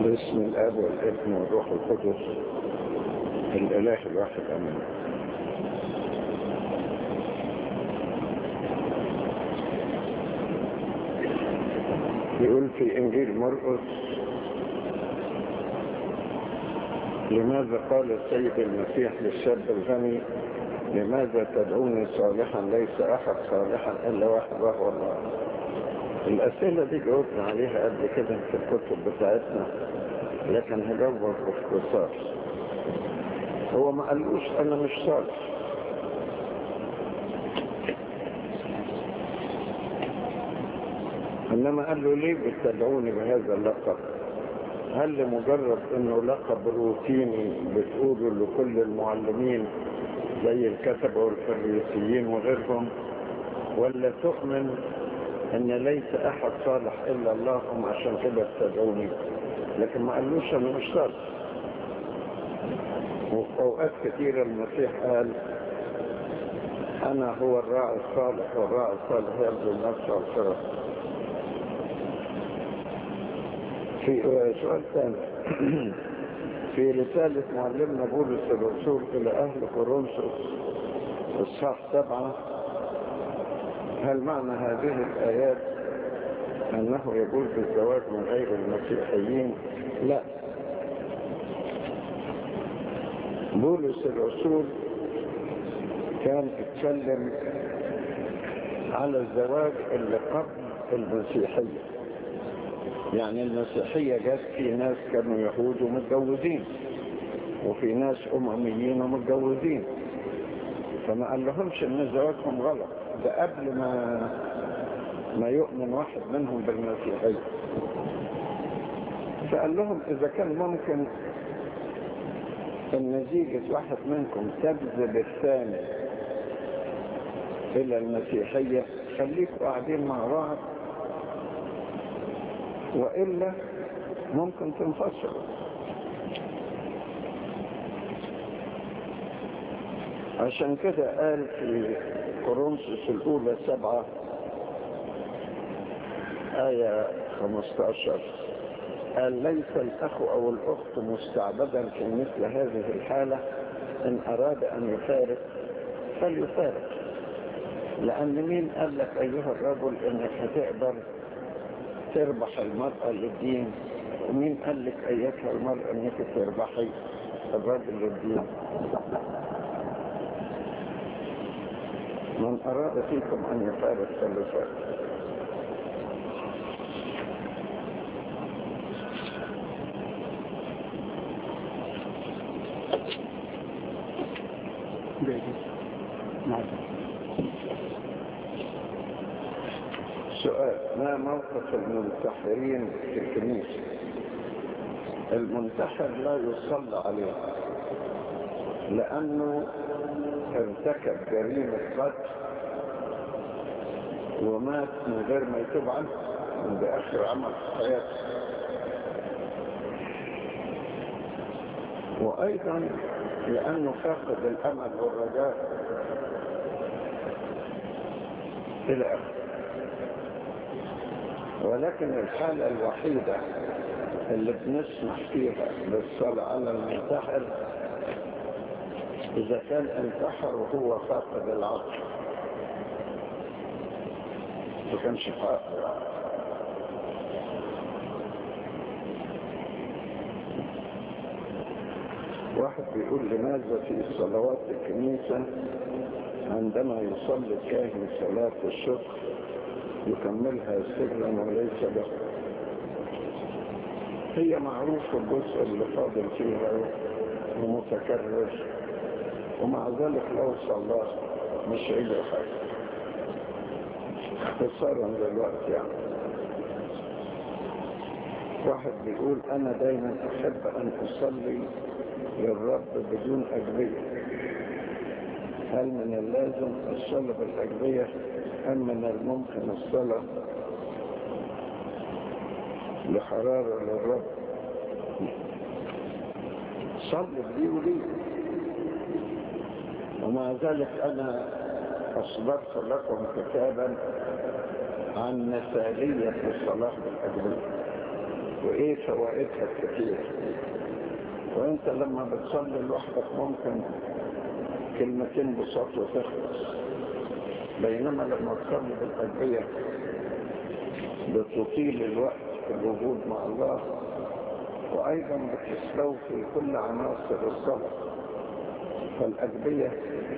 باسم الاب والابن والروح القدس الاله الواحد امين يقول في انجيل مرقس لماذا قال السيد المسيح للشاب الغني لماذا تدعوني صالحا ليس احد صالحا الا واحد وهو الله الاسئله دي جاوبنا عليها قبل كده في الكتب بتاعتنا لكن هجاوبها باختصار هو ما قالوش انا مش صالح انما قال له ليه بتدعوني بهذا اللقب هل لمجرد انه لقب روتيني بتقوله لكل المعلمين زي الكتبة والفريسيين وغيرهم ولا تؤمن ان ليس احد صالح الا الله هم عشان كده بتدعوني لكن ما قالوش انا مش صالح وفي اوقات كثيرة المسيح قال انا هو الراعي الصالح والراعي الصالح يبذل نفسه والشرف في سؤال ثاني في رسالة معلمنا بولس الرسول إلى أهل كورنثوس إصحاح سبعة هل معنى هذه الآيات أنه يجوز الزواج من غير المسيحيين؟ لا بولس الرسول كان اتكلم على الزواج اللي قبل المسيحيه يعني المسيحية جات في ناس كانوا يهود ومتجوزين وفي ناس أمميين ومتجوزين فما قال لهمش ان زواجهم غلط ده قبل ما ما يؤمن واحد منهم بالمسيحية فقال لهم اذا كان ممكن ان نتيجة واحد منكم تجذب الثاني الى المسيحية خليكوا قاعدين مع بعض وإلا ممكن تنفصل عشان كده قال في كورنثوس الأولى سبعة آية 15 قال ليس الأخ أو الأخت مستعبدا في مثل هذه الحالة إن أراد أن يفارق فليفارق لأن مين قال لك أيها الرجل إنك هتقدر تربح المرأة للدين ومين قال لك أيتها المرأة أنك تربحي الرجل للدين من أراد فيكم أن يفارق فليفارق سؤال ما موقف المنتحرين في الكنيسة المنتحر لا يصلى عليه لأنه ارتكب جريمة قتل ومات من غير ما يتوب عنه من بآخر عمل في حياته وأيضا لأنه فاقد الأمل والرجاء إلى آخره ولكن الحالة الوحيدة اللي بنسمح فيها بالصلاة على المنتحر إذا كان انتحر وهو فاقد العقل ما كانش فاقد واحد بيقول لماذا في صلوات الكنيسة عندما يصلي الكاهن صلاة الشكر يكملها سرا وليس له هي معروفة الجزء اللي فاضل فيها ومتكرر ومع ذلك لو صلى مش هيجي حاجة اختصارا دلوقتي يعني واحد بيقول انا دايما احب ان اصلي للرب بدون اجرية هل من اللازم الصلاة بالاجرية أم من الممكن الصلاة لحرارة للرب صل لي ولي ومع ذلك أنا أصدرت لكم كتابا عن مثالية الصلاة بالأجرية وإيه فوائدها الكثير وانت لما بتصلي لوحدك ممكن كلمتين بساط وتخلص بينما لما تصلي بالأدعية بتطيل الوقت في الوجود مع الله وأيضا بتستوفي كل عناصر الصلاة فالأدعية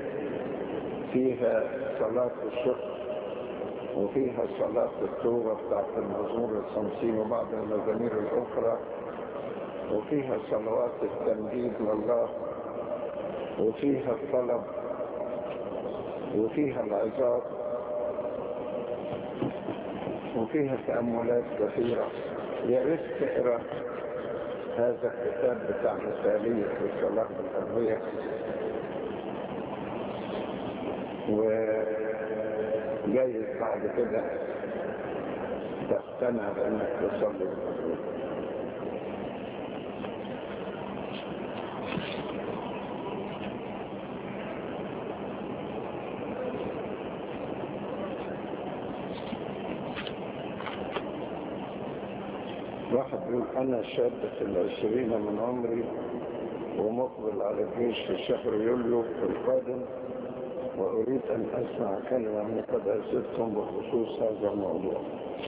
فيها صلاة الشكر وفيها صلاة التوبة بتاعت المزمور الخمسين وبعض المزامير الأخرى وفيها صلوات التمجيد لله وفيها الطلب وفيها العظات وفيها تأملات كثيرة يا ريت تقرا هذا الكتاب بتاع مثالية الصلاة الأرضية وجايز بعد كده تقتنع بأنك تصلي بالأرضية واحد يقول أنا شاب في العشرين من عمري ومقبل على الجيش في شهر يوليو القادم وأريد أن أسمع كلمة من قد أسدكم بخصوص هذا الموضوع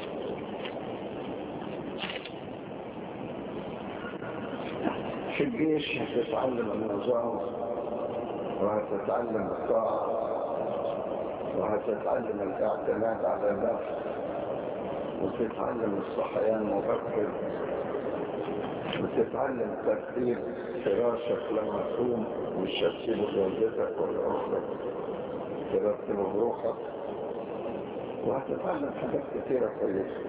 في الجيش هتتعلم النظام وهتتعلم الطاعة وهتتعلم الاعتماد على النفس وتتعلم الصحيان مبكر وتتعلم ترتيب فراشك لما تقوم مش هتسيبه لوالدتك ولا اختك ترتبه بروحك وهتتعلم حاجات كتيرة كويسة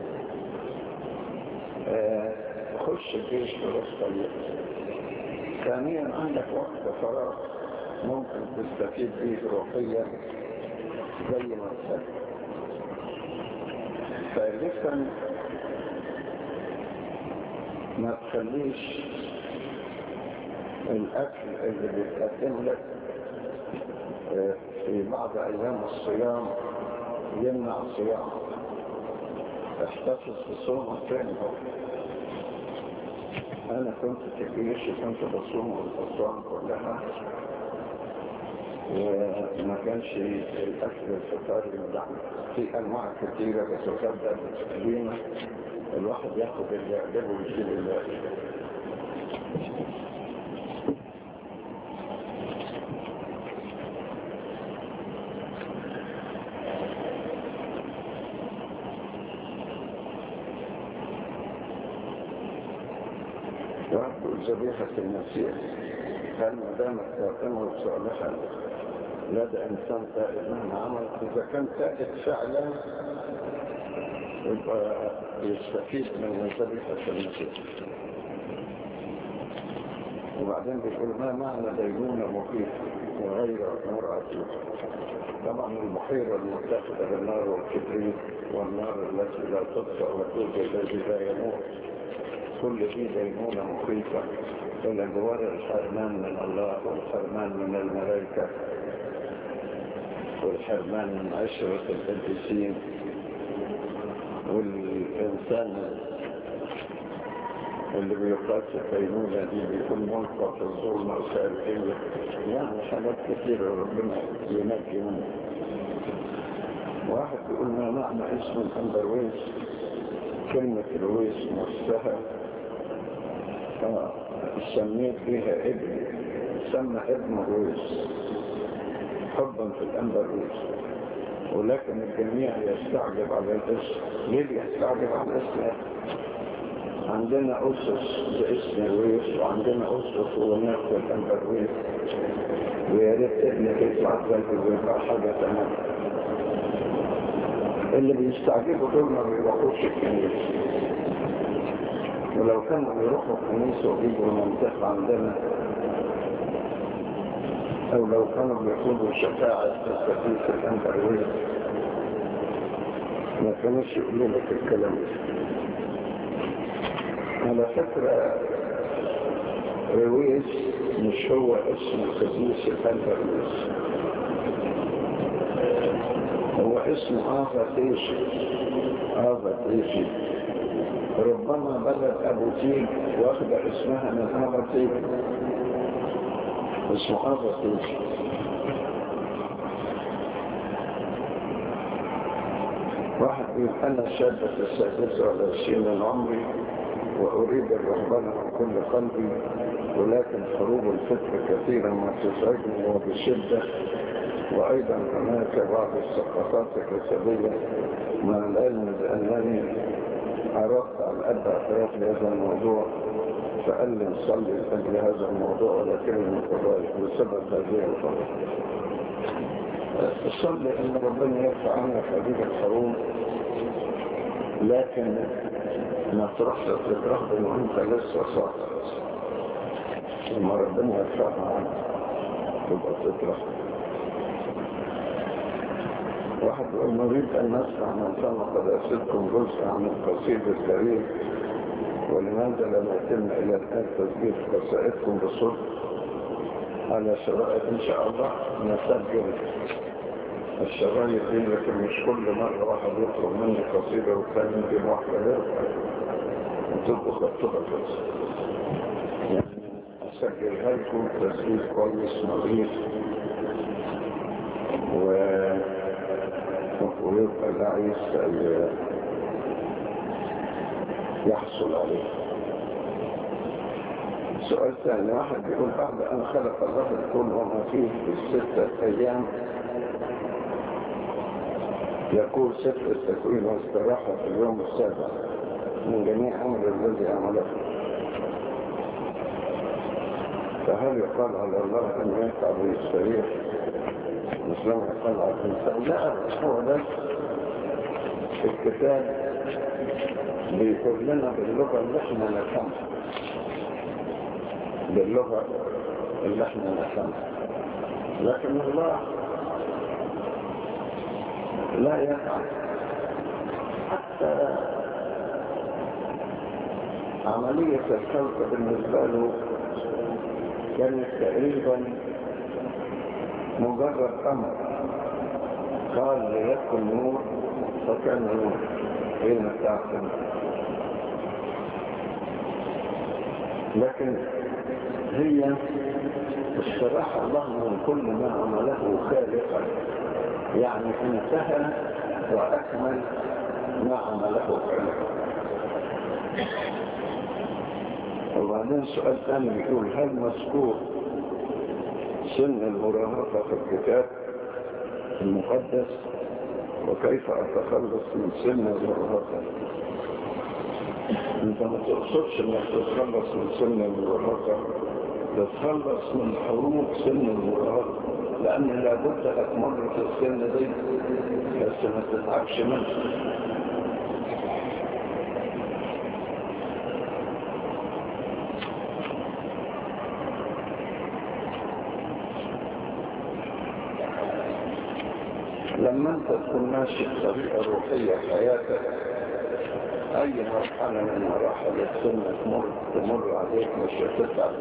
آه خش الجيش بروح طريق ثانيا عندك وقت فراغ ممكن تستفيد به روحيا زي ما تحب ثالثا ما تخليش الاكل اللي بيتقدم لك في بعض ايام الصيام يمنع الصيام احتفظ بصوم تاني انا كنت في الجيش كنت بصوم الاسوان كلها وما كانش الاكل الفطار يمدعنا في انواع كثيرة بتتبدأ بالتقديمة الواحد ياخد اللي يعجبه ويشيل الباقي وأقول ذبيحة المسيح هل ما دامت تعتمد صالحا لدى إنسان تائب مهما عمل إذا كان تائب فعلا يبقى يستفيد من ذبيحة المسيح وبعدين بيقول ما معنى دينونة مخيفة وغير مرأة طبعا البحيرة المتخذة بالنار والكبريت والنار التي لا تطفأ وتوجد الذي لا يموت كل دي دينونة مخيفة إلى جوار الحرمان من الله والحرمان من الملائكة والحرمان من عشرة القديسين والإنسان اللي بيقاس الدينونة دي بيكون ملقى في الظلمة وسائلية يعني حاجات كثيرة ربنا ينجي منها واحد بيقول ما معنى اسم الأندرويس كلمة الويس نفسها سميت بها ابن سمى ابن الويس حبا في الأندرويس ولكن الجميع يستعجب على الاسم ليه يستعجب على الاسم عندنا أسس باسم الويس وعندنا أسس وناس في الأندرويس ويا ريت ابنك يطلع ذلك ويبقى حاجة تمام اللي بيستعجبوا دول ما بيروحوش الكنيسة ولو كانوا بيروحوا الكنيسة وبيجوا المنطقة عندنا أو لو كانوا بياخدوا شفاعة التكليف الأندروية ما كانوش يقولوا لك الكلام على فكرة رويس مش هو اسم القديس الأندرويس هو اسم آفا تيشي آفا تيشي ربما بلد أبو تيج واخدة اسمها من أبو تيج اسمه أبو تيج واحد يقول أنا شاب في السادسة والعشرين من عمري وأريد الرهبنة من كل قلبي ولكن حروب الفكر كثيرا ما تزعجني وبشدة وأيضا هناك بعض السقطات الجسدية مع العلم بأنني عرفت عن أدى اعتراف لهذا الموضوع فقال لي نصلي لأجل هذا الموضوع ولكني متضايق بسبب هذه الفرق صلي ان ربنا يرفع عنك هذه الحروب لكن ما تروحش تترهبن وانت لسه صاحب لما ربنا يرفعها عنك تبقى تترهبن واحد يقول نريد ان نسمع من سمع قداستكم جزء عن القصيد الكريم ولماذا لم يتم الى الان تسجيل قصائدكم بصوت على شرائط ان شاء الله نسجل الشرايط دي لكن مش كل مرة واحد يطلب مني قصيدة وكان يمكن واحدة غير وتبقى خطبة بس يعني أسجلها لكم تسجيل كويس نظيف و ويبقى اللي عايز يحصل عليه سؤال ثاني واحد يقول بعد أن خلق الله الكون وما فيه في الستة أيام يقول ست التكوين واستراحة في اليوم السابع من جميع أمر الذي عمله فهل يقال على الله أن يقع ويستريح مثل ما يقال على الإنسان لا هو ده الكتاب بيقول لنا باللغة اللي احنا نفهمها باللغة اللي احنا نفهمها لكن الله لا يفعل حتى عملية الخلق بالنسبة له كانت تقريبا مجرد أمر قال ليكن نور فكان نور حين تعتم لكن هي استراح الله من كل ما عمله خالقا يعني انتهى وأكمل ما عمله فعلا وبعدين سؤال ثاني بيقول هل مذكور سن المراهقة في الكتاب المقدس وكيف أتخلص من سن المراهقة انت ما تقصدش انك تتخلص من سن المراهقة تتخلص من حروب سن المراهقة لأن لابد لك مرة في السن دي بس ما تتعبش منها لما انت تكون ماشي بطريقة روحية في حياتك اي مرحلة من مراحل السن تمر تمر عليك مش هتتعب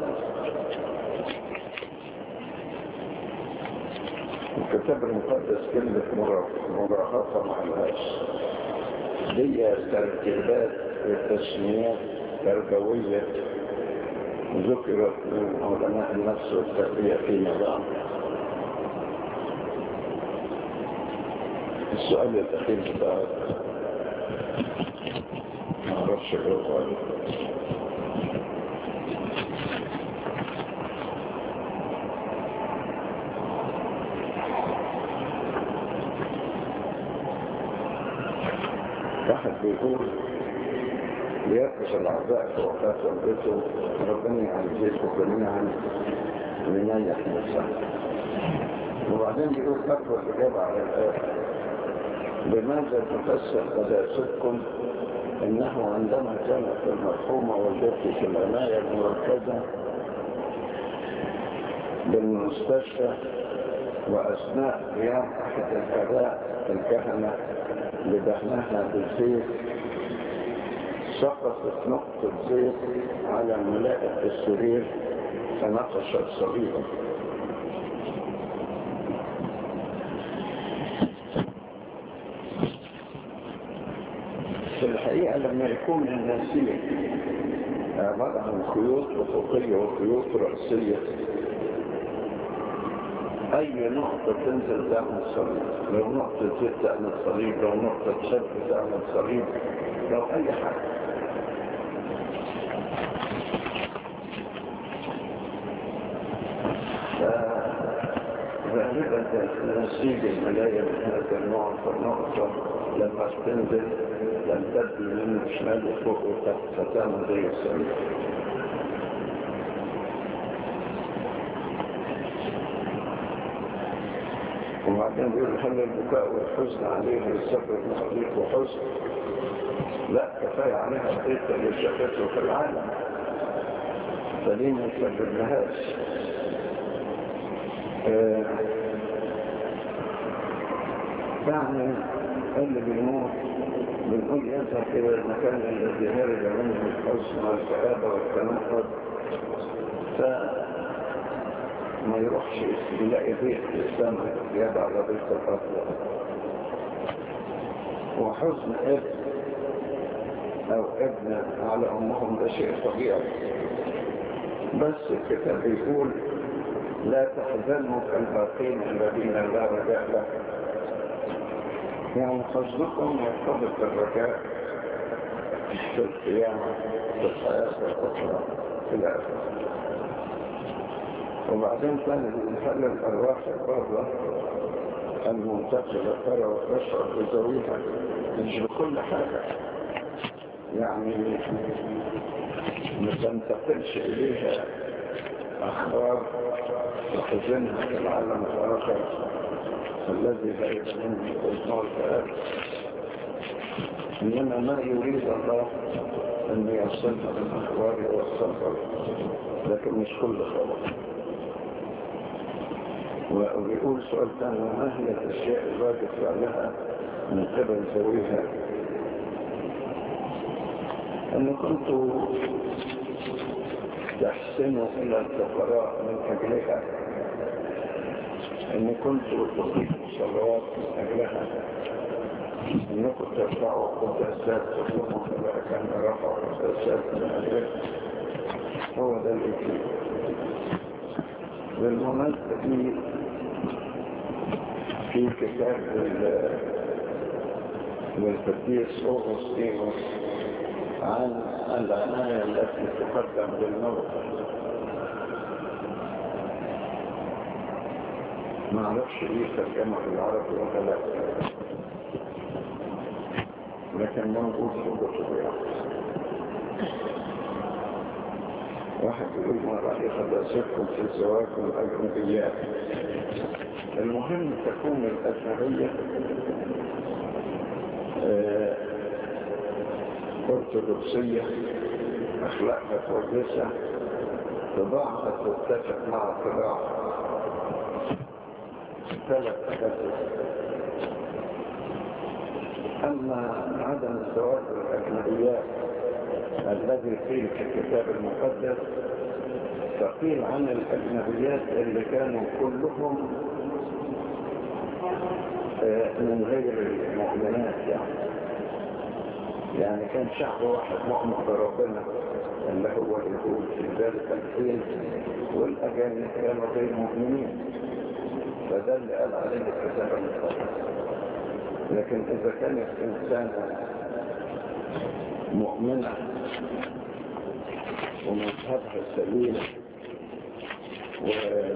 الكتاب المقدس كلمة مراهقة ما لهاش دي ترتيبات وتسميات تربوية ذكرت من علماء النفس والتربية فيما بعد السؤال الأخير بتاعك ما أعرفش أجاوب عليه واحد بيقول ليأخذ الأعضاء في وفاة والدته ربنا يعزيكم جميعا لنيح نفسه وبعدين بيقول أكبر إجابة على الآخر لماذا تفسر قداستكم انه عندما كانت المرحومة والدتي في العناية المركزة بالمستشفى واثناء قيام احد الاباء الكهنة لدهنها بالزيت سقطت نقطة زيت على ملائكة السرير فنقشت صليبا في الحقيقة لما يكون النسيج عبارة عن خيوط أفقية وخيوط رأسية أي نقطة تنزل تعمل صليب لو نقطة زيت تعمل صليب لو نقطة شد تعمل صليب لو أي حاجة غالبا نسيج الملاية من هذا النوع فالنقطة لما تنزل لم تبدو من شمال وفوق وتحت فتعمل زي الصليب وبعدين بيقول هل البكاء والحزن عليه يسبب صديق وحزن لا كفاية عليها الضيق اللي شافته في العالم فليه ما يسبب لهاش آه يعني اللي بيموت بنقول يذهب إلى المكان الذي هرب منه الحزن والكآبة والتنقض ما يروحش يلاقي بيت في السماء زيادة على بيت الأرض وحزن ابن أو ابن على أمهم ده شيء طبيعي بس الكتاب بيقول لا تحزنوا كالباقين الذين لا رجاء له يعني حزنكم يرتبط بالرجاء في القيامة في الحياة الأخرى في الآخرة وبعدين كان الحل الأرواح البارة المنتقلة ترى وتشعر بذويها مش بكل حاجة يعني ما تنتقلش إليها أخبار تخزنها في العالم الآخر الذي لا يتمنى الإسماء الفئات إنما ما يريد الله أن يصلها من أخباره والسفر لكن مش كل خبر وبيقول سؤال ثاني ما هي الأشياء الواجب فعلها من قبل ذويها أن كنت تحسن إلى الفقراء من أجلها أن كنت تقيم صلوات من أجلها أنكم ترفعوا قداسات تقوموا فلا كان رفعوا قداسات من أجلها هو ده الإجلال بالمناسبة في في كتاب للقديس أوغسطينوس عن العناية التي تقدم للموتى ما اعرفش ليه ترجمة بالعربي ولا لا لكن موجود في الكتب يعني واحد يقول ما رأي خلاصتكم في الزواج والأجنبيات المهم تكون الأجنبية أرثوذكسية أخلاقها كويسة طباعها تتفق مع طباعها ثلاث أساس أما عدم الزواج والأجنبيات الذي قيل في الكتاب المقدس فقيل عن الأجنبيات اللي كانوا كلهم من غير المؤمنات يعني يعني كان شعب واحد مؤمن بربنا اللي هو اليهود في ذلك الحين والأجانب كانوا غير مؤمنين فده اللي قال عليه الكتاب المقدس لكن إذا كانت إنسانة مؤمنة ومذهبها سليم و...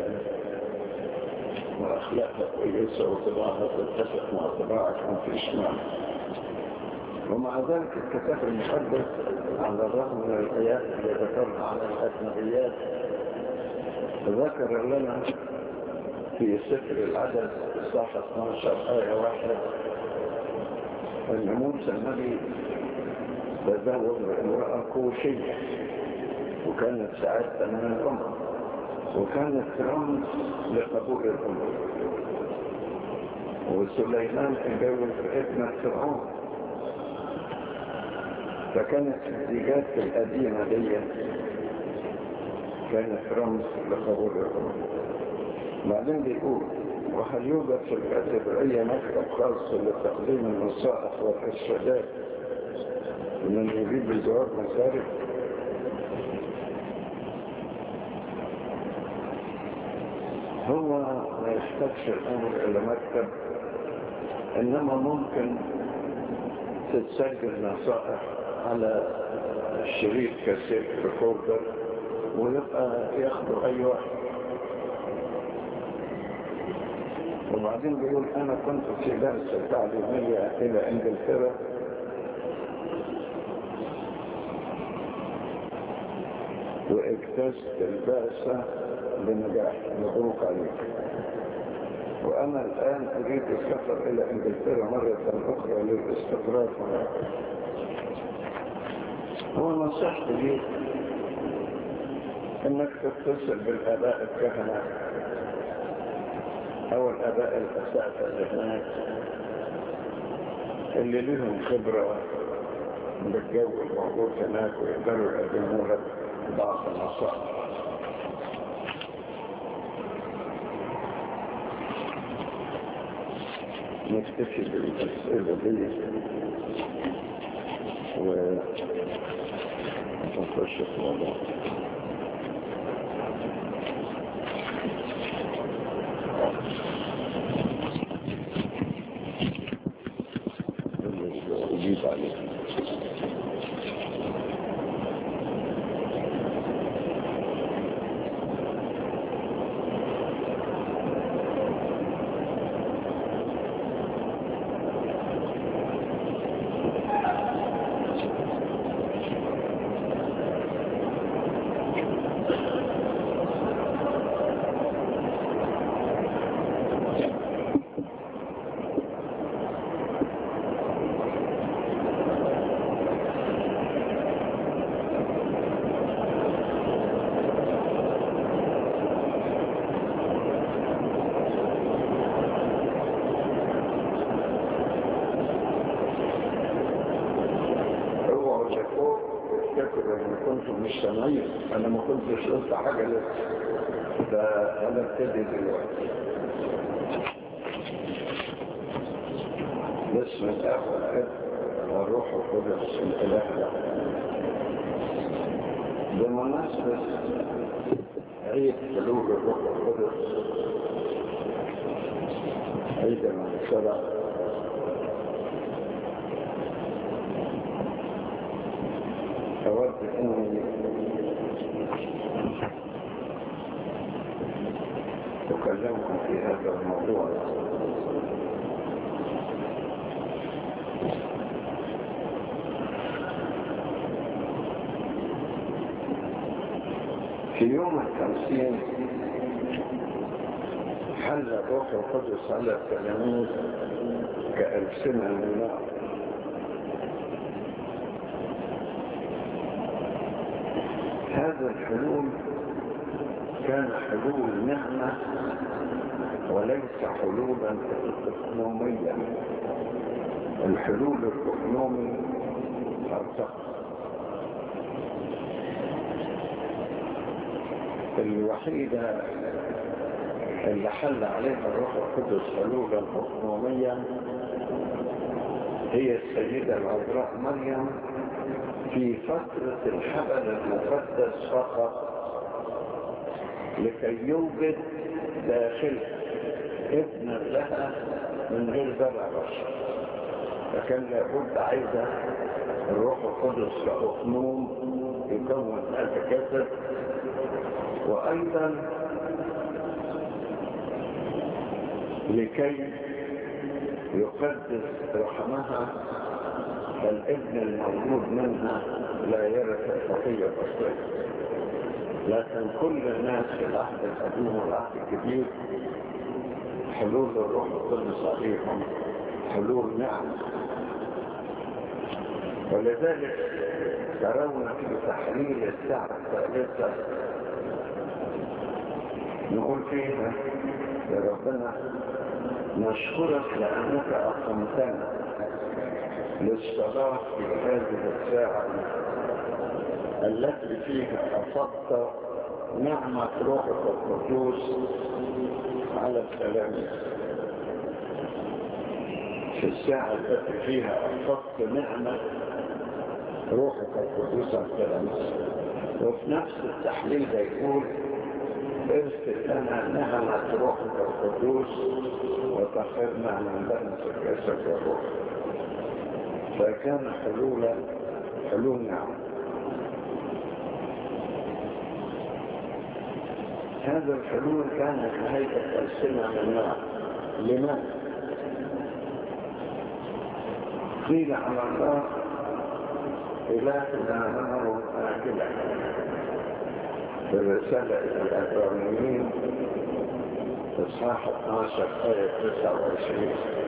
وأخلاقها كويسة وطباعها تتفق مع طباعك ما فيش معنى ومع ذلك الكتاب المقدس على الرغم من الآيات اللي ذكرنا عن الأجنبيات ذكر لنا في سفر العدد صح 12 آية واحد أن موسى النبي تزوج امرأة كوشية وكانت ساعتها من الأمر وكانت رمز لقبول الأمر وسليمان تجوز ابنة فرعون فكانت الزيجات القديمة دي كانت رمز لقبول الأمر بعدين بيقول وهل يوجد في الكاتبرية مكتب خاص لتقديم النصائح والإرشادات من يريد الزواج مسارك هو ما يحتاجش الأمر إلى مكتب إنما ممكن تتسجل نصائح على شريط كاسيت ريكوردر ويبقى ياخده أي وقت وبعدين بيقول أنا كنت في درس تعليمية إلى إنجلترا واجتزت البعثة بنجاح مبروك عليك وأنا الآن أريد السفر إلى إنجلترا مرة أخرى للاستقرار هناك هو نصيحتي ليك إنك تتصل بالآباء الكهنة أو الآباء الأساتذة اللي هناك اللي لهم خبرة بالجو الموجود هناك ويقدروا يقدموا لك بعض النصائح نكتفي بالأسئلة دي ونخش في الموضوع أجيب عليك اوعوا تفكروا تفتكروا ان كنتم مش سامعين انا ما كنتش قلت حاجه لسه ده انا ابتدي دلوقتي باسم الاب والاب والروح القدس الاله ده بمناسبه عيد حلول الروح القدس عيد المناسبه أود أني أكلمكم في هذا الموضوع في يوم الخمسين حل الروح القدس على التلاميذ كألسنة من نار هذا الحلول كان حلول نعمة وليس حلولا اقنوميا الحلول الاقنومي ارتقى الوحيدة اللي حل عليها الروح القدس حلولا اقنوميا هي السيدة العذراء مريم في فترة الحبل المقدس فقط لكي يوجد داخل ابن لها من غير زرع بشر فكان لابد عايزة الروح القدس كأقنوم يكون هذا جسد وأيضا لكي يقدس رحمها فالابن المولود منها لا يرث الخطية الأصلية لكن كل الناس في العهد القديم والعهد الجديد حلول الروح القدس عليهم حلول نعمة ولذلك ترون في تحليل الساعة الثالثة نقول فيها يا ربنا نشكرك لأنك أقمتنا للصلاة في هذه الساعة التي فيها أفضت نعمة روحك القدوس على التلاميذ في الساعة التي فيها أفضت نعمة روحك القدوس على التلاميذ وفي نفس التحليل ده يقول ارسل لنا نهمة روحك القدوس وتخرنا من بنس الجسد والروح فكان حلولا حلول نعم هذا الحلول كانت هيئة ألسنة من نار لماذا؟ قيل على الله إلهنا نار آكلة في الرسالة إلى الأبرانيين إصحاح 12 آية 29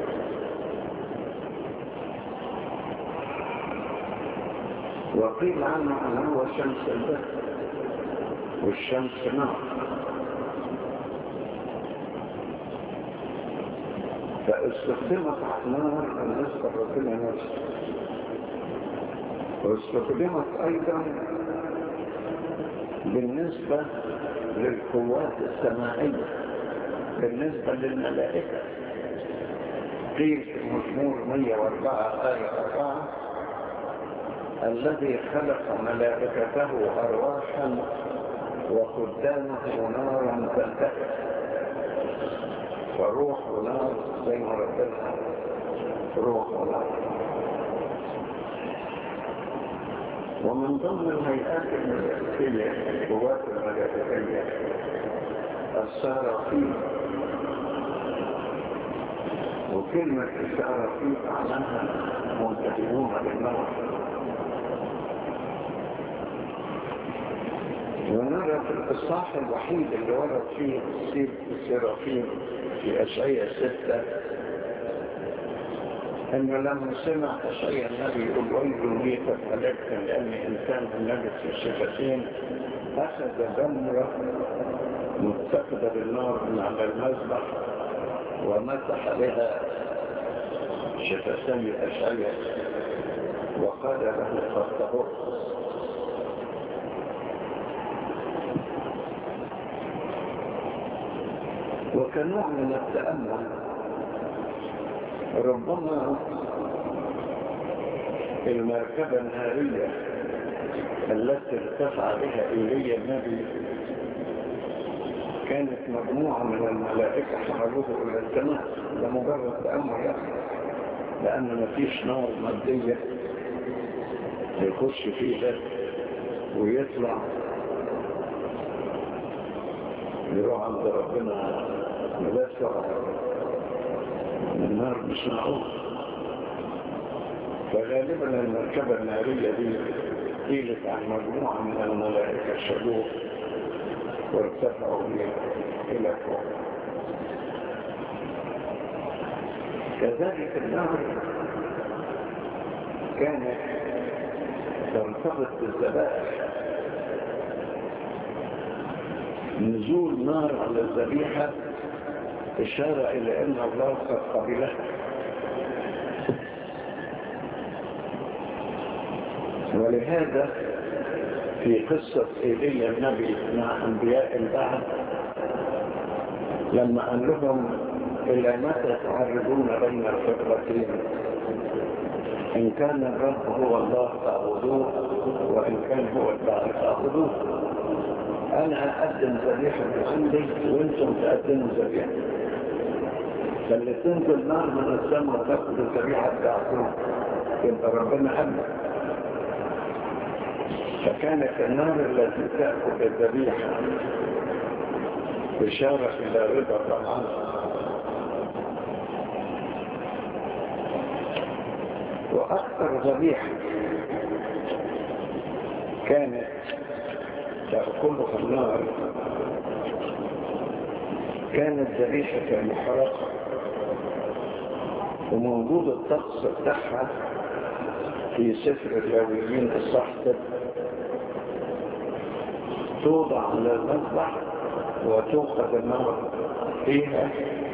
وقيل عنه أنه هو شمس البدر والشمس نار فاستخدمت نار بالنسبة لربنا نفسه واستخدمت أيضا بالنسبة للقوات السماعية بالنسبة للملائكة قيل في مزمور 104 آية 4 الذي خلق ملائكته أرواحا وقدامه نارا تلتفت فروح ونار زي ما ربنا روح ونار ومن ضمن الهيئات الملائكية القوات الملائكية السارقين وكلمة السارقين معناها منتهبون للنار ونرى في الإصحاح الوحيد اللي ورد فيه سير السرافين في أشعية ستة أنه لما سمع أشعية النبي يقول ويل لي قد هلكت لأني إنسان النبي في الشفتين أخذ جمرة متقدة بالنار من على المذبح ومسح بها شفتي أشعية وقال له قد طهرت وكنوع من التأمل ربما المركبة النارية التي ارتفع بها إلي النبي كانت مجموعة من الملائكة حملوه إلى السماء ده مجرد تأمل يعني لأن مفيش نار مادية يخش فيها ويطلع يروح عند ربنا مدافع النار مش معقول فغالبا المركبة النارية دي قيلت عن مجموعة من الملائكة شلوه وارتفعوا إلى فوق كذلك النار كانت ترتبط بالذبائح نزول نار على الذبيحة إشارة إلى أن الله قد قبلها ولهذا في قصة إيليا النبي مع أنبياء البعث لما قال لهم إلى متى تعرضون بين الفطرتين إن كان الرب هو الله فاعبدوه وإن كان هو البعث فاعبدوه أنا أقدم ذبيحة من عندي وأنتم تقدموا ذبيحة فاللي تنزل نار من السماء وتاخد الذبيحة بتاعتهم يبقى ربنا أمن فكانت النار التي تأخذ الذبيحة إشارة إلى رضا طبعا وأكثر ذبيحة كانت تأكلها النار كانت ذبيحة محرقة وموجود الطقس بتاعها في سفر اللاويين الصحتب توضع على المذبح وتوقد النار فيها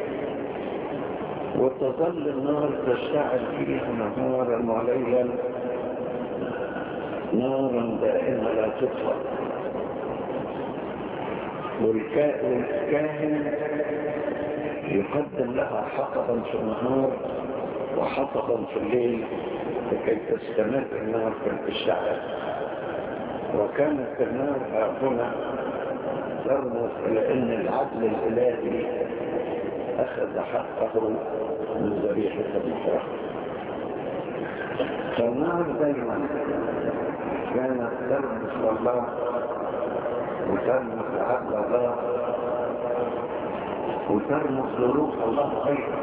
وتظل النار تشتعل فيها نهارا وليلا نارا دائما لا تطفأ والكاهن يقدم لها حقبا في النهار وحطبا في الليل لكي تستمر النار في الاشتعال وكانت النار هنا ترمز إلى أن العدل الإلهي أخذ حقه من ذريحة الإحراق فالنار دائما كانت ترمز لله وترمز لعدل الله وترمز لروح الله أيضا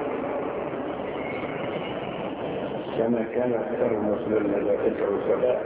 كما كانت ترمز للملائكة والسلام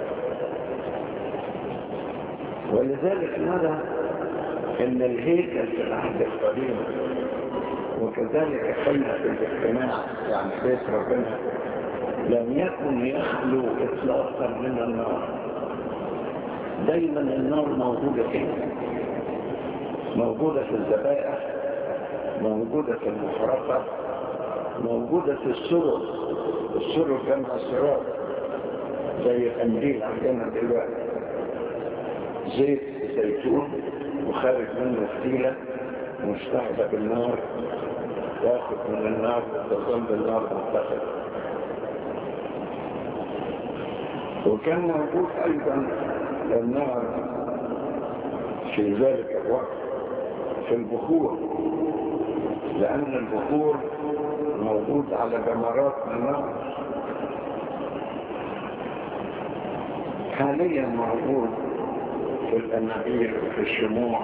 ولذلك نرى ان الهيكل في العهد القديم وكذلك خيمة الاجتماع يعني بيت ربنا لم يكن يخلو اطلاقا من النار دايما النار موجودة فيه موجودة في الذبائح موجودة في المحرقة موجودة في السرر السرر جمع السرار زي قنديل عندنا دلوقتي زيت زيتون وخارج منه فتيلة مشتعلة بالنار تاخد من النار وتظل النار منتخبة وكان موجود أيضا النار في ذلك الوقت في البخور لأن البخور موجود على جمرات النار حاليا موجود في الأنابير وفي الشموع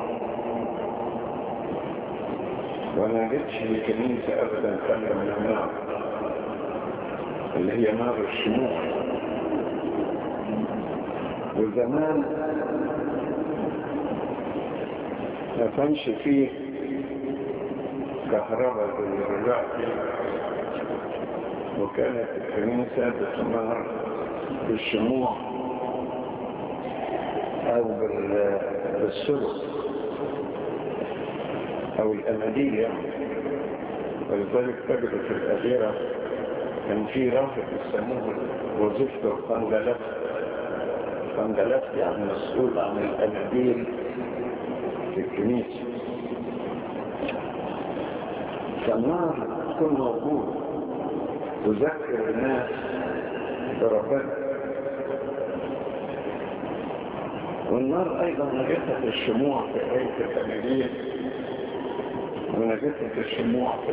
وما جدش الكنيسة أبدا خلى من النار اللي هي نار الشموع وزمان ما كانش فيه كهرباء زي دلوقتي وكانت الكنيسة بتنار بالشموع او بالسلط او الامدية يعني ولذلك تجد في الاخيرة كان في رافق يسموه وظيفته القنجلات القنجلات يعني مسؤول عن الاناديل في الكنيسة فالنار تكون موجود تذكر الناس بربنا والنار ايضا نجدت الشموع في بيت الاميرين ونجدت الشموع في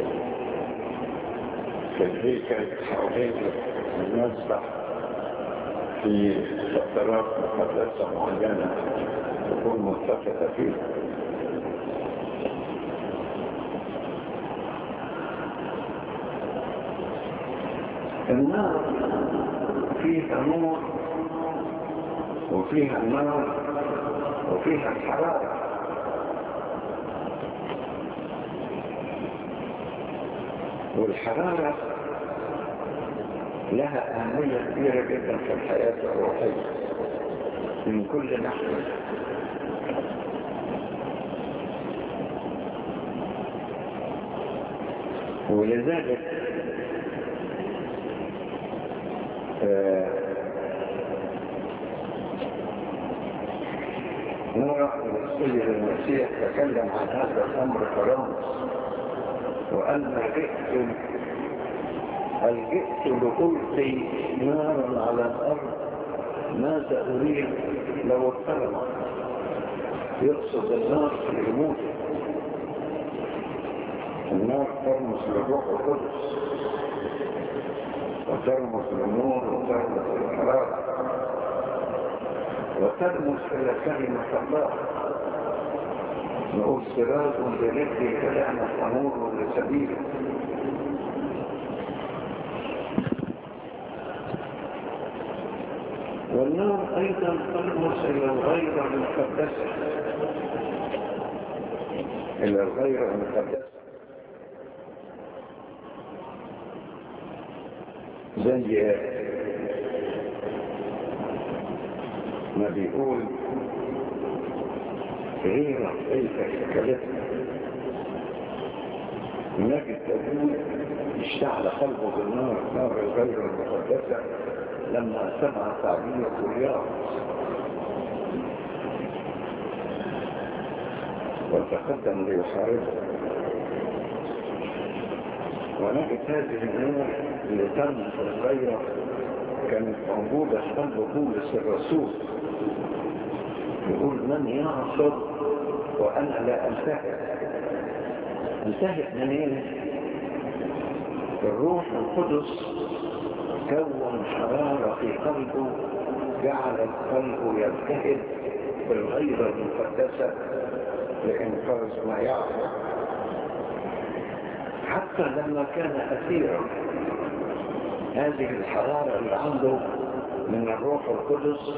في الهيكل حوالين المسبح في فترات مقدسة معينة تكون ملتفتة فيه النار فيها نور وفيها النار وفيها الحرارة والحرارة لها أهمية كبيرة جدا في الحياة الروحية من كل ناحية ولذلك آه نرى أن السيد المسيح تكلم عن هذا الأمر فرامس وأن جئت هل جئت لألقي نارا على الأرض ماذا أريد لو اضطرمت يقصد النار في الموت النار ترمز للروح القدس وترمز للنور وترمز للحرارة وترمز إلى كلمة الله نقول سراج لنبدي كلامك ونور لسبيله والنار أيضا ترمز إلى الغيرة المقدسة إلى الغيرة المقدسة زي ما بيقول غيرة كيف شكلتنا نجد تقول اشتعل قلبه بالنار نار الغير المقدسة لما سمع تعبير الرياض وتقدم ليحاربه ونجد هذه النور اللي تمت الغيرة كانت موجودة في قلب بولس الرسول يقول من يعصر وأنا لا ألتهب ألتهب منين؟ الروح القدس كون حرارة في قلبه جعل قلبه يلتهب بالغيرة المقدسة لإنقاذ ما يعصر حتى لما كان أسيرا هذه الحرارة اللي عنده من الروح القدس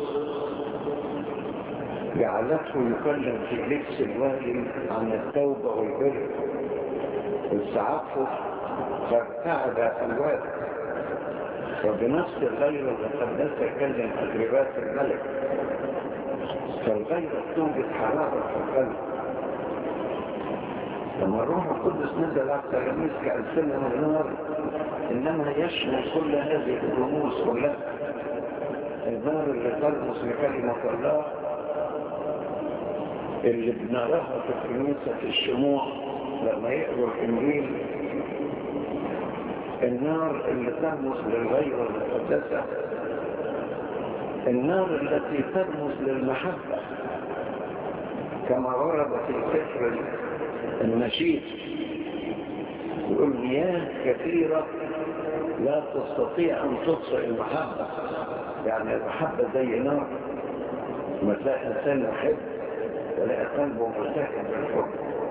جعلته يكلم في لبس الوالي عن التوبة والبر والتعفف فارتعد الوالي وبنفس الغيرة المقدسة كلم أجربات الملك فالغيرة توجد حرارة في القلب لما الروح القدس نزل على التلاميذ كألسنة من النار إنما يشمل كل هذه الرموز كلها النار اللي ترمز لكلمة الله اللي بنراها في الكنيسة في الشموع لما يقروا الإنجيل النار اللي ترمز للغيرة المقدسة النار التي ترمز للمحبة كما ورد في سفر النشيد يقول مياه كثيرة لا تستطيع أن تطفئ المحبة يعني المحبة زي نار ما تلاقي إنسان يحب تلاقي قلبه ملتهب بالحب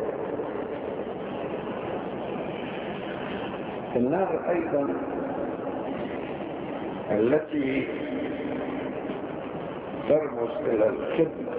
النار أيضا التي ترمز إلى الخدمة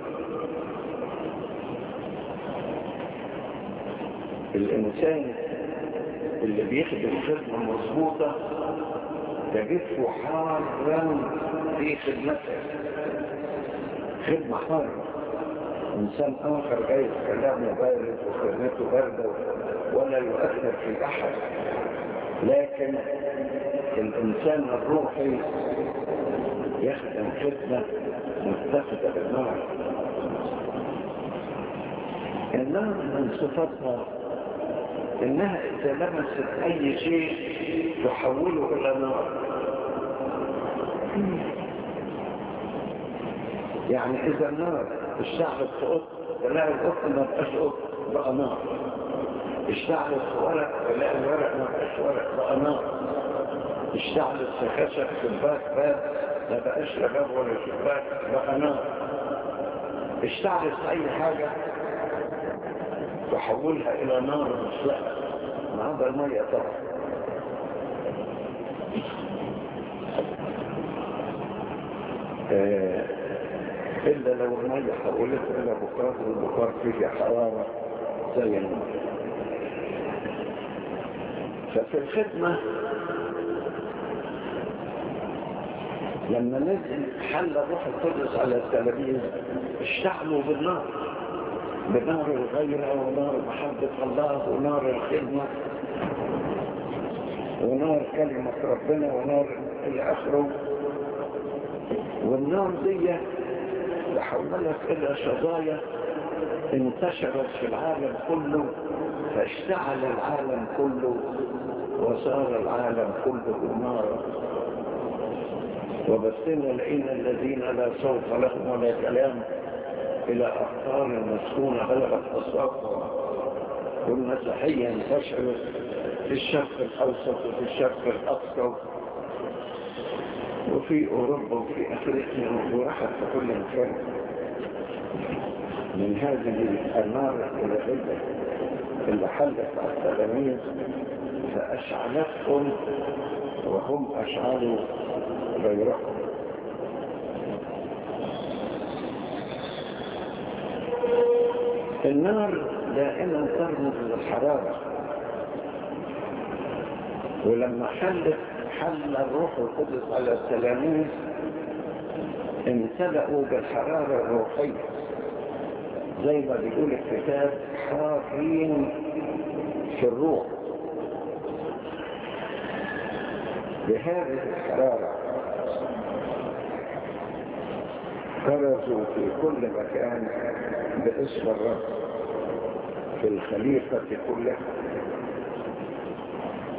الإنسان اللي بيخدم خدمة مظبوطة تجده حارا في خدمته خدمة حارة إنسان آخر جاي كلامه بارد وخدمته باردة ولا يؤثر في أحد لكن الإنسان الروحي يخدم خدمة متخذة بالنار النار من صفتها إنها إذا لمست أي شيء تحوله إلى نار يعني إذا النار اشتعلت في قط تلاقي القط ما بقاش قط بقى نار اشتعلت في ورق تلاقي الورق ما بقاش ورق بقى نار اشتعلت في خشب شباك باب ما بقاش لا باب ولا شباك بقى نار اشتعلت في أي حاجة تحولها إلى نار مصلحة ما هذا المية طبعا آه إلا لو المية حولته إلى بخار والبخار فيه حرارة زي النار ففي الخدمة لما نزل حل الروح القدس على التلاميذ اشتعلوا بالنار بنار الغيرة ونار محبة الله ونار الخدمة ونار كلمة ربنا ونار إلى آخره والنار دي تحولت إلى شظايا انتشرت في العالم كله فاشتعل العالم كله وصار العالم كله نارا وبسنا لقينا الذين لا صوت لهم ولا كلام إلى أخطار مسكونة بلغت أصواتها والمسيحية انتشرت في الشرق الأوسط وفي الشرق الأقصى وفي أوروبا وفي أفريقيا وراحت في كل مكان من هذه النار الغلة اللي حلت على التلاميذ فأشعلتهم وهم أشعلوا غيرهم النار دائما ترمز للحرارة ولما حلت حل الروح القدس على التلاميذ امتلأوا بالحرارة الروحية زي ما بيقول الكتاب حارين في الروح بهذه الحرارة كرزوا في كل مكان باسم الرب في الخليفة كلها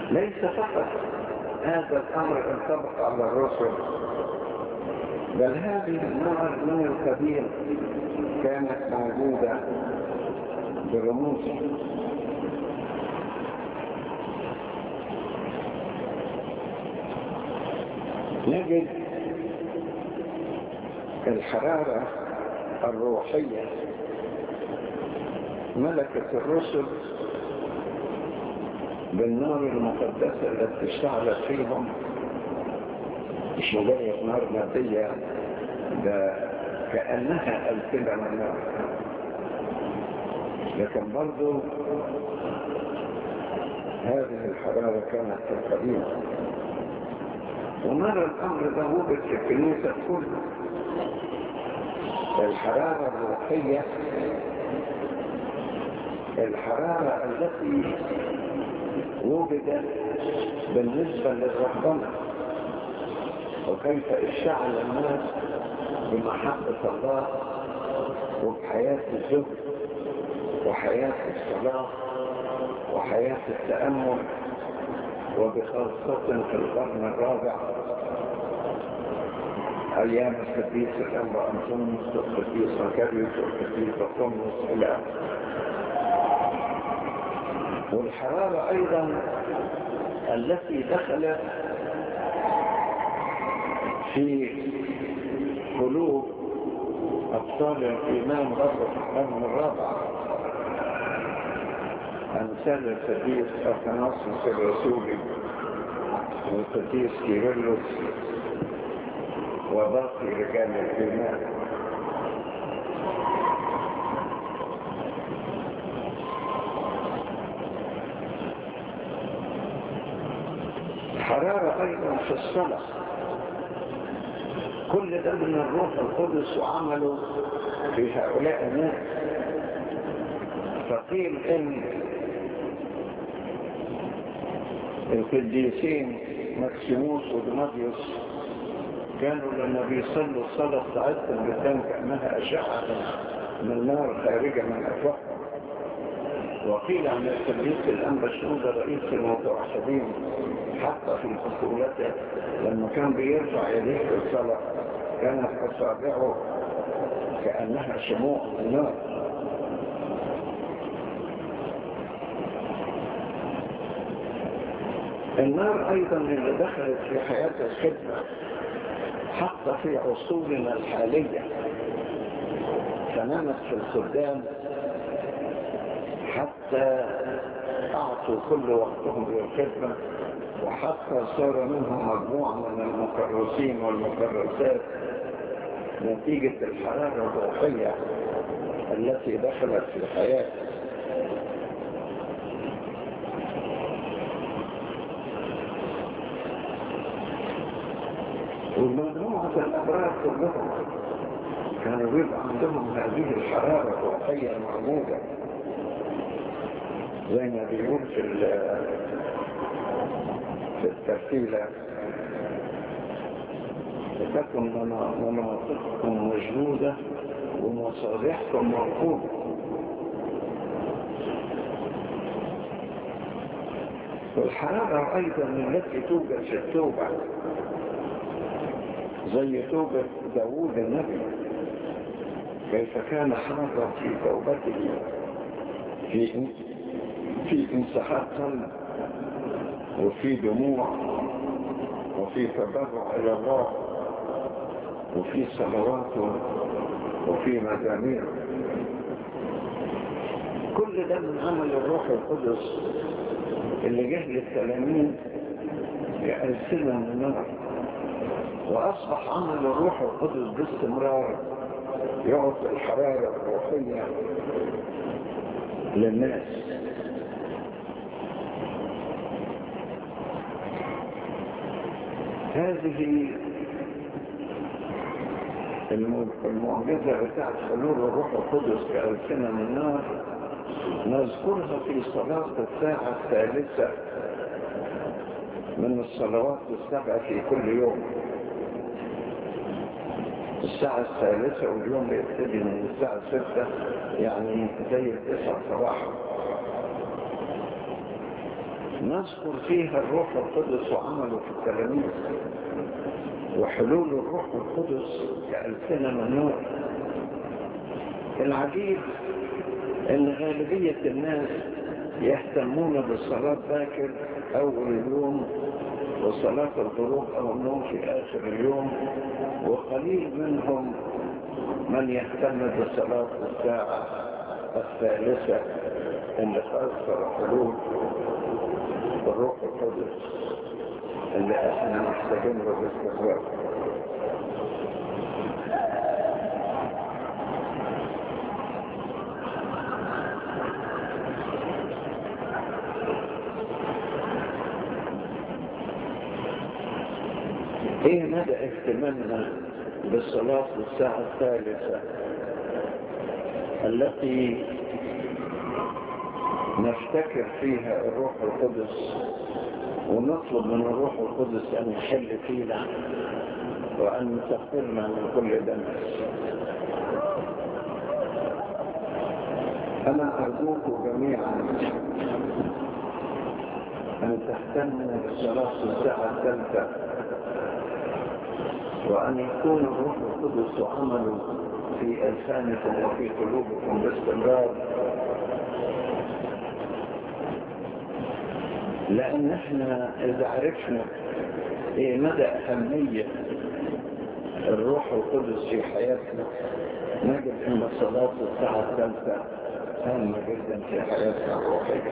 ليس فقط هذا الأمر ينطبق على الرسل بل هذه النار من القديم كانت موجودة برموزها نجد الحرارة الروحية ملكة الرسل بالنار المقدسة التي اشتعلت فيهم مش مجرد نار مادية ده كأنها ألسنة من النار لكن برضو هذه الحرارة كانت في القديم ونرى الأمر ده وجد في الكنيسة كلها الحرارة الروحية الحرارة التي وجدت بالنسبة للرهبنة وكيف اشتعل الناس بمحبة الله وبحياة الزهد وحياة الصلاة وحياة التأمل وبخاصة في القرن الرابع أيام القديس الأنبا أنطونيوس والقديس مكاريوس والقديس بطرموس إلى والحرارة أيضا التي دخلت في قلوب أبطال الإيمان برضه في القرن الرابع أمثال القديس أثناسوس الرسولي والقديس كيرلس وباقي رجال الإيمان حرارة أيضا في الصلاة كل ده من الروح القدس وعمله في هؤلاء الناس فقيل ان القديسين مكسيموس ودماديوس كانوا لما بيصلوا الصلاة بتاعتهم بتبان كأنها أشعة من النار خارجة من أفواههم وقيل عن القديس الأنبا شنودة رئيس المتوحدين حتى في طفولته لما كان بيرفع يديه في الصلاة كانت أصابعه كأنها شموع النار النار أيضا اللي دخلت في حياة الخدمة حتى في عصورنا الحالية فنمت في الخدام حتى أعطوا كل وقتهم للخدمة وحتى صار منهم مجموعة من المكرسين والمكرسات نتيجة الحرارة الروحية التي دخلت في الحياة ومجموعة الأبرار كلهم كانوا بيبقى عندهم هذه الحرارة الروحية الموجودة زي ما بيقول في في الترتيلة لتكن مناطقكم مجنودة ومصالحكم مرفوضة والحرارة أيضا التي توجد في التوبة زي توبة داوود النبي كيف كان حرارة في توبته في في انسحاب قلب وفي دموع وفي تبرع إلى الله وفي صلوات وفي مزامير كل ده من عمل الروح القدس اللي جه للتلاميذ بألسنة من نار وأصبح عمل الروح القدس باستمرار يعطي الحرارة الروحية للناس هذه المعجزة بتاعت حلول الروح القدس كألسنة من النار نذكرها في صلاة الساعة الثالثة من الصلوات السبع في كل يوم الساعة الثالثة واليوم يبتدي من الساعة الستة يعني زي التسعة صباحا نذكر فيها الروح القدس وعمله في التلاميذ وحلول الروح القدس كألسنة من نور العجيب ان غالبية الناس يهتمون بالصلاة باكر اول اليوم وصلاة الغروب او النوم في اخر اليوم وقليل منهم من يهتم بصلاة الساعة الثالثة اللي خاصة حلول الروح القدس اللي احنا محتاجين له باستمرار ايه مدى اهتمامنا بالصلاة الساعة الثالثة التي نفتكر فيها الروح القدس ونطلب من الروح القدس أن يحل فينا وأن يطهرنا من كل دنس أنا أرجوكم جميعا أن تهتموا بالصلاة الساعة الثالثة وأن يكون الروح القدس عمله في ألسانكم وفي قلوبكم باستمرار لأن احنا إذا عرفنا إيه مدى أهمية الروح القدس في حياتنا نجد أن الصلاة الساعة الثالثة هامة جدا في حياتنا الروحية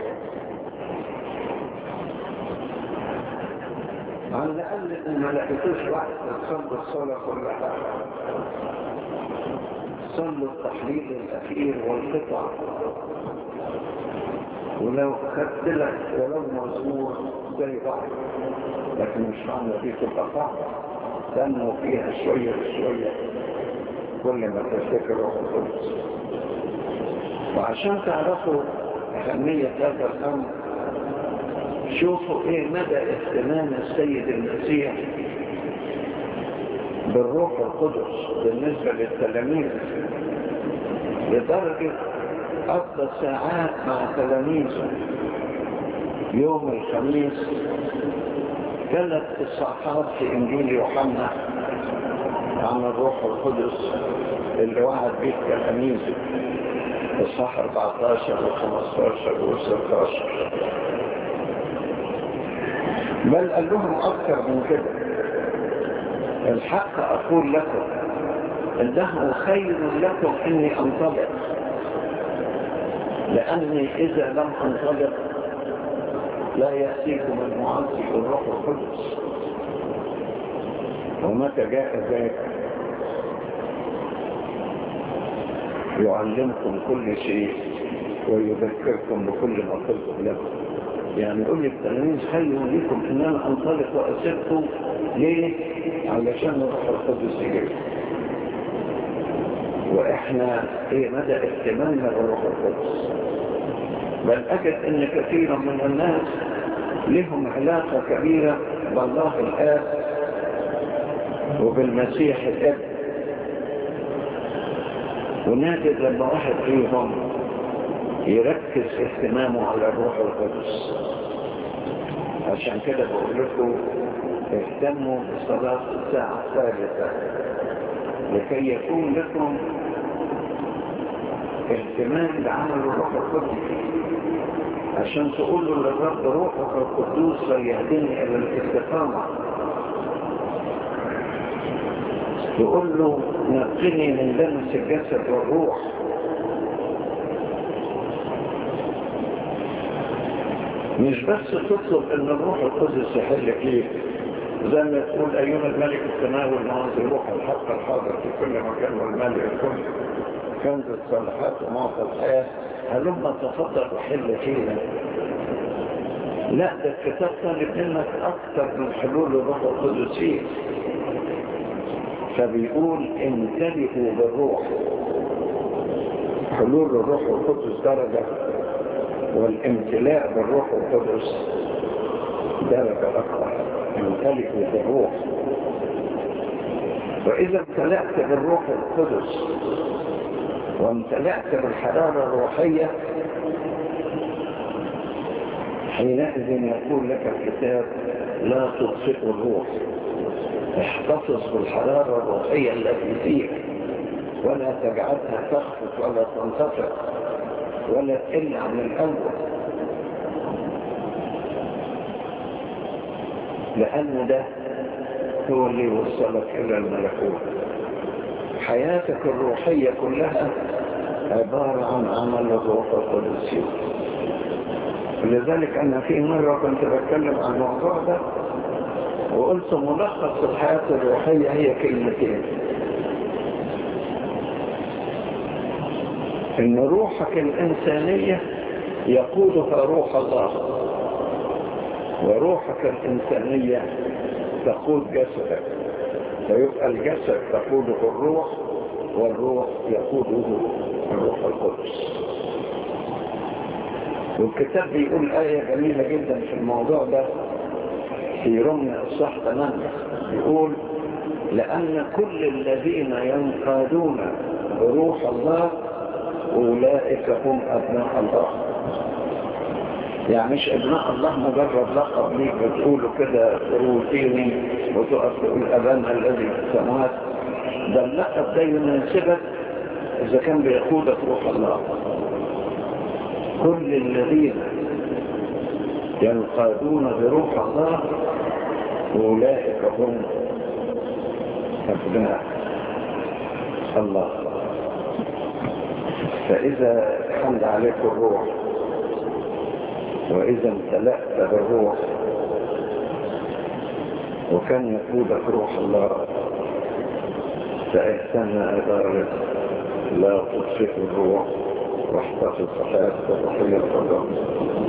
على الأقل إن ما لقيتوش وقت تصلوا الصلاة كلها صلوا التحليل الأخير والقطع ولو خدت لك ولو مزمور زي بعض لكن مش معنى دي تبقى صعبة تنمو فيها شوية بشوية كل ما تفتكر روح القدس وعشان تعرفوا أهمية هذا الأمر شوفوا ايه مدى اهتمام السيد المسيح بالروح القدس بالنسبة للتلاميذ لدرجة قضى ساعات مع تلاميذه يوم الخميس ثلاث اصحاحات في انجيل يوحنا عن الروح القدس اللي وعد به تلاميذه اصحاح 14 و15 و16 بل قال لهم اكثر من كده الحق اقول لكم انه خير لكم اني انطلق لاني اذا لم انطلق لا ياتيكم المعزي الروح القدس ومتى جاء ذاك يعلمكم كل شيء ويذكركم بكل ما قلت لكم يعني يقول لي التلاميذ خير لكم ان انا انطلق واسيبكم ليه؟ علشان الروح القدس يجي واحنا ايه مدى اهتمامنا بالروح القدس بل اجد ان كثيرا من الناس لهم علاقة كبيرة بالله الآب وبالمسيح الاب ونادر لما واحد فيهم يركز اهتمامه على الروح القدس عشان كده بقول لكم اهتموا بصلاة الساعة الثالثة لكي يكون لكم اهتمام بعمل الروح القدس عشان تقولوا للرب روحك القدوس فليهدني الى الاستقامة تقول له نقني من لمس الجسد والروح مش بس تطلب ان الروح القدس يحل فيك زي ما تقول ايها الملك التناول معاذ الروح الحق الحاضر في كل مكان والمال الكل كنز الصالحات ومعطى الحياة هلما تفضل وحل فينا لا ده الكتاب طالب منك اكثر من حلول الروح القدس فيك فبيقول امتلئوا بالروح حلول الروح القدس درجة والامتلاء بالروح القدس درجة أكبر امتلئوا بالروح وإذا امتلأت بالروح القدس وامتلأت بالحرارة الروحية حينئذ يقول لك الكتاب لا تطفئ الروح احتفظ بالحرارة الروحية التي فيك ولا تجعلها تخفت ولا تنتفع ولا تقل عن الأول لأن ده هو اللي يوصلك إلى الملكوت حياتك الروحية كلها عبارة عن عمل الروح القدس لذلك أنا في مرة كنت بتكلم عن الموضوع ده وقلت ملخص الحياة الروحية هي كلمتين إن روحك الإنسانية يقودها روح الله وروحك الإنسانية تقود جسدك فيبقى الجسد تقوده الروح والروح يقوده الروح القدس والكتاب بيقول آية جميلة جدا في الموضوع ده في رمي الصح 8 بيقول لأن كل الذين ينقادون بروح الله أولئك هم أبناء الله يعني مش ابناء الله مجرد لقب ليك بتقوله كده روتيني وتقف تقول ابانا الذي في السماوات ده اللقب ده يناسبك اذا كان بيقودك روح الله كل الذين ينقادون بروح الله اولئك هم ابناء الله فاذا حمد عليك الروح وإذا امتلأت بالروح وكان يقودك روح الله فإحسن إدارة لا تطفئ الروح واحتفظ حياتك الروحية القدر